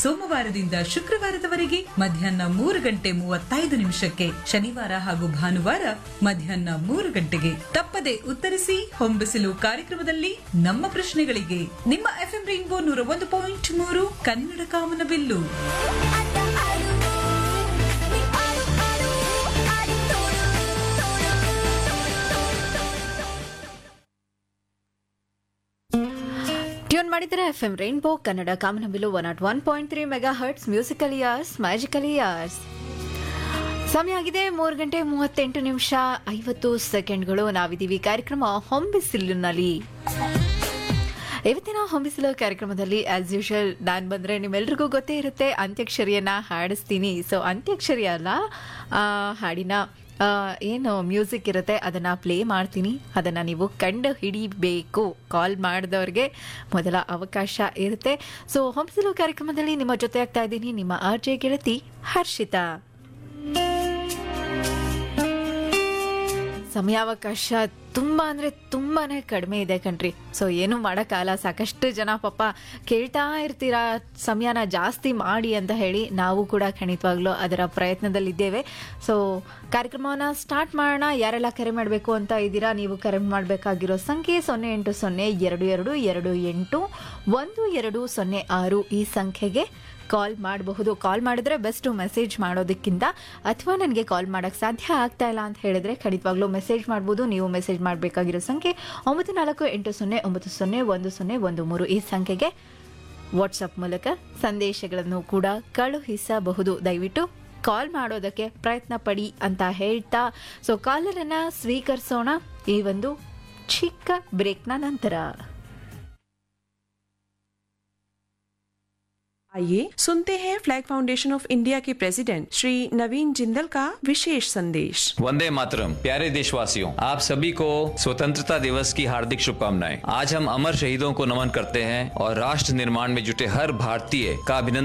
ಸೋಮವಾರದಿಂದ ಶುಕ್ರವಾರದವರೆಗೆ ಮಧ್ಯಾಹ್ನ ಮೂರು ಗಂಟೆ ಮೂವತ್ತೈದು ನಿಮಿಷಕ್ಕೆ ಶನಿವಾರ ಹಾಗೂ ಭಾನುವಾರ ಮಧ್ಯಾಹ್ನ ಮೂರು ಗಂಟೆಗೆ ತಪ್ಪದೆ ಉತ್ತರಿಸಿ ಹೊಂಬಿಸಿಲು ಕಾರ್ಯಕ್ರಮದಲ್ಲಿ ನಮ್ಮ ಪ್ರಶ್ನೆಗಳಿಗೆ ನಿಮ್ಮ ಎಫ್ಎಂ ರೈನ್ಬೋ ನೂರ ಒಂದು ಪಾಯಿಂಟ್ ಮೂರು ಕನ್ನಡ ಕಾಮನಬಿಲ್ಲು ಟ್ಯೂನ್ ಮಾಡಿದರೆ ಎಫ್ ಎಂ ರೈನ್ಬೋ ಕನ್ನಡ ಕಾಮನಬಿಲು one nought one point three megahertz musical years magical years ಸಮಯ ಆಗಿದೆ ಮೂರು ಗಂಟೆ ಮೂವತ್ತೆಂಟು ನಿಮಿಷ ಐವತ್ತು ಸೆಕೆಂಡ್ಗಳು ನಾವಿದ್ದೀವಿ ಕಾರ್ಯಕ್ರಮ ಹೊಂಬಿಸಿಲಿನಲ್ಲಿ ಇವತ್ತಿನ ಹೊಂಬಿಸಿಲು ಕಾರ್ಯಕ್ರಮದಲ್ಲಿ ಆಸ್ ಯೂಶುವಲ್ ನಾನು ಬಂದರೆ ನಿಮ್ಮೆಲ್ರಿಗೂ ಗೊತ್ತೇ ಇರುತ್ತೆ ಅಂತ್ಯಕ್ಷರಿಯನ್ನ ಹಾಡಿಸ್ತೀನಿ ಸೊ ಅಂತ್ಯಕ್ಷರಿ ಅಲ್ಲ ಆ, ಹಾಡಿನ ಆ, ಏನು ಮ್ಯೂಸಿಕ್ ಇರುತ್ತೆ ಅದನ್ನು ಪ್ಲೇ ಮಾಡ್ತೀನಿ ಅದನ್ನು ನೀವು ಕಂಡು ಹಿಡಿಬೇಕು ಕಾಲ್ ಮಾಡಿದವ್ರಿಗೆ ಮೊದಲ ಅವಕಾಶ ಇರುತ್ತೆ ಸೊ ಹೊಂಬಿಸಿಲು ಕಾರ್ಯಕ್ರಮದಲ್ಲಿ ನಿಮ್ಮ ಜೊತೆ ಆಗ್ತಾ ಇದ್ದೀನಿ ನಿಮ್ಮ ಆರ್ ಜೆ ಗೆಳತಿ ಹರ್ಷಿತಾ ಸಮಯಾವಕಾಶ ತುಂಬಾ ಅಂದ್ರೆ ತುಂಬಾನೇ ಕಡಿಮೆ ಇದೆ ಕಣ್ರಿ ಸೊ ಏನು ಮಾಡೋಕ್ಕಾಗಲ್ಲ ಸಾಕಷ್ಟು ಜನ ಪಾಪ ಕೇಳ್ತಾ ಇರ್ತೀರಾ ಸಮಯನ ಜಾಸ್ತಿ ಮಾಡಿ ಅಂತ ಹೇಳಿ ನಾವು ಕೂಡ ಖಂಡಿತವಾಗ್ಲೂ ಅದರ ಪ್ರಯತ್ನದಲ್ಲಿದ್ದೇವೆ ಸೊ ಕಾರ್ಯಕ್ರಮವನ್ನು ಸ್ಟಾರ್ಟ್ ಮಾಡೋಣ ಯಾರೆಲ್ಲ ಕರೆ ಮಾಡಬೇಕು ಅಂತ ಇದ್ದೀರಾ ನೀವು ಕರೆ ಮಾಡಬೇಕಾಗಿರೋ ಸಂಖ್ಯೆ ಸೊನ್ನೆ ಎಂಟು ಸೊನ್ನೆ ಎರಡು ಎರಡು ಎರಡು ಎಂಟು ಒಂದು ಎರಡು ಸೊನ್ನೆ ಆರು ಈ ಸಂಖ್ಯೆಗೆ ಕಾಲ್ ಮಾಡಬಹುದು ಕಾಲ್ ಮಾಡಿದ್ರೆ ಬೆಸ್ಟ್ ಮೆಸೇಜ್ ಮಾಡೋದಕ್ಕಿಂತ ಅಥವಾ ನನಗೆ ಕಾಲ್ ಮಾಡೋಕ್ಕೆ ಸಾಧ್ಯ ಆಗ್ತಾ ಇಲ್ಲ ಅಂತ ಹೇಳಿದ್ರೆ ಖಂಡಿತವಾಗ್ಲೂ ಮೆಸೇಜ್ ಮಾಡ್ಬೋದು ನೀವು ಮೆಸೇಜ್ ಮಾಡಬೇಕಾಗಿರೋ ಸಂಖ್ಯೆ ಒಂಬತ್ತು ನಾಲ್ಕು ಎಂಟು ಸೊನ್ನೆ ಒಂಬತ್ತು ಸೊನ್ನೆ ಒಂದು ಸೊನ್ನೆ ಒಂದು ಮೂರು ಈ ಸಂಖ್ಯೆಗೆ ವಾಟ್ಸಪ್ ಮೂಲಕ ಸಂದೇಶಗಳನ್ನು ಕೂಡ ಕಳುಹಿಸಬಹುದು ದಯವಿಟ್ಟು ಕಾಲ್ ಮಾಡೋದಕ್ಕೆ ಪ್ರಯತ್ನ ಪಡಿ ಅಂತ ಹೇಳ್ತಾ ಸೊ ಕಾಲರನ್ನು ಸ್ವೀಕರಿಸೋಣ ಈ ಒಂದು ಚಿಕ್ಕ ಬ್ರೇಕ್ನ ನಂತರ आइए सुनते हैं फ्लैग फाउंडेशन ऑफ इंडिया के प्रेसिडेंट श्री नवीन जिंदल का विशेष संदेश वंदे मातरम प्यारे देशवासियों आप सभी को स्वतंत्रता दिवस की हार्दिक शुभकामनाएं आज हम अमर शहीदों को नमन करते हैं और राष्ट्र निर्माण में जुटे हर भारतीय का अभिनंदन